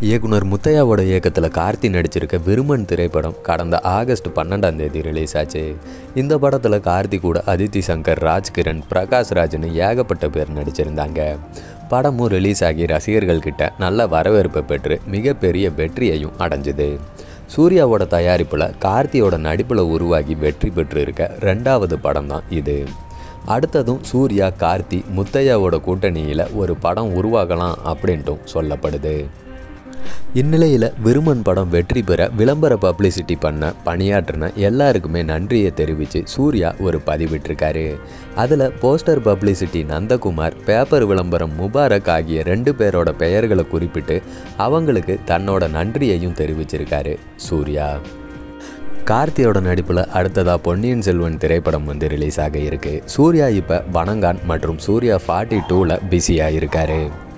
இயக்குனர் முத்தையாவோட இயக்கத்தில் கார்த்தி நடிச்சிருக்க விருமன் திரைப்படம் கடந்த ஆகஸ்ட் பன்னெண்டாம் தேதி ரிலீஸ் ஆச்சு இந்த படத்தில் கார்த்தி கூட அதித்தி சங்கர் ராஜ்கிரண் பிரகாஷ் ராஜ்னு ஏகப்பட்ட பேர் நடிச்சிருந்தாங்க படமும் ரிலீஸ் ஆகி ரசிகர்கள் கிட்ட நல்ல வரவேற்பை பெற்று மிகப்பெரிய வெற்றியையும் அடைஞ்சுது சூர்யாவோட தயாரிப்பில் கார்த்தியோட நடிப்பில் உருவாகி வெற்றி பெற்று இருக்க ரெண்டாவது படம் தான் இது அடுத்ததும் சூர்யா கார்த்தி முத்தையாவோட கூட்டணியில் ஒரு படம் உருவாகலாம் அப்படின்ட்டும் சொல்லப்படுது இந்நிலையில் விருமன் படம் வெற்றி பெற விளம்பர பப்ளிசிட்டி பண்ண பணியாற்றின எல்லாருக்குமே நன்றியை தெரிவித்து சூர்யா ஒரு பதிவிட்டிருக்காரு அதில் போஸ்டர் பப்ளிசிட்டி நந்தகுமார் பேப்பர் விளம்பரம் முபாரக் ஆகிய ரெண்டு பேரோட பெயர்களை குறிப்பிட்டு அவங்களுக்கு தன்னோட நன்றியையும் தெரிவிச்சிருக்காரு சூர்யா கார்த்தியோட நடிப்பில் அடுத்ததாக பொன்னியின் செல்வன் திரைப்படம் வந்து ரிலீஸ் ஆக இருக்கு சூர்யா இப்போ வணங்கான் மற்றும் சூர்யா ஃபார்ட்டி டூவில் பிஸியாக இருக்காரு